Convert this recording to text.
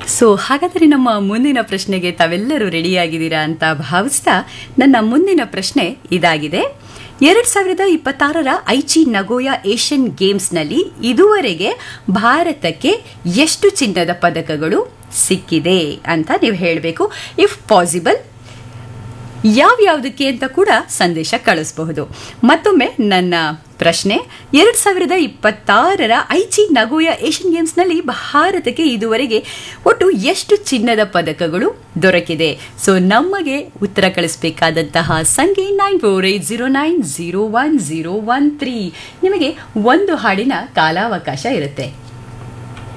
so ಹಾಗಾದರೆ ನಮ್ಮ ಮುಂದಿನ ಪ್ರಶ್ನೆಗೆ ತಾವೆಲ್ಲರೂ ರೆಡಿಯಾಗಿದ್ದೀರಾ ಅಂತ ಭಾವಿಸ್ತಾ ನನ್ನ ಮುಂದಿನ ಪ್ರಶ್ನೆ ಇದಾಗಿದೆ ಎರಡ್ ಸಾವಿರದ ಇಪ್ಪತ್ತಾರರ ಐಚಿ ನಗೋಯಾ ಏಷ್ಯನ್ ಗೇಮ್ಸ್ನಲ್ಲಿ ಇದುವರೆಗೆ ಭಾರತಕ್ಕೆ ಎಷ್ಟು ಚಿನ್ನದ ಪದಕಗಳು ಸಿಕ್ಕಿದೆ ಅಂತ ನೀವು ಹೇಳಬೇಕು ಇಫ್ ಪಾಸಿಬಲ್ ಯಾವ್ಯಾವುದಕ್ಕೆ ಅಂತ ಕೂಡ ಸಂದೇಶ ಕಳಿಸಬಹುದು ಮತ್ತೊಮ್ಮೆ ನನ್ನ ಪ್ರಶ್ನೆ ಎರಡ್ ಸಾವಿರದ ಇಪ್ಪತ್ತಾರರ ಐಚಿ ನಗೋಯಾ ಏಷ್ಯನ್ ಗೇಮ್ಸ್ನಲ್ಲಿ ಭಾರತಕ್ಕೆ ಇದುವರೆಗೆ ಒಟ್ಟು ಎಷ್ಟು ಚಿನ್ನದ ಪದಕಗಳು ದೊರಕಿದೆ ಸೊ ನಮಗೆ ಉತ್ತರ ಕಳಿಸಬೇಕಾದಂತಹ ಸಂಖ್ಯೆ nine four eight zero nine zero one zero one three ನಿಮಗೆ ಒಂದು ಹಾಡಿನ ಕಾಲಾವಕಾಶ ಇರುತ್ತೆ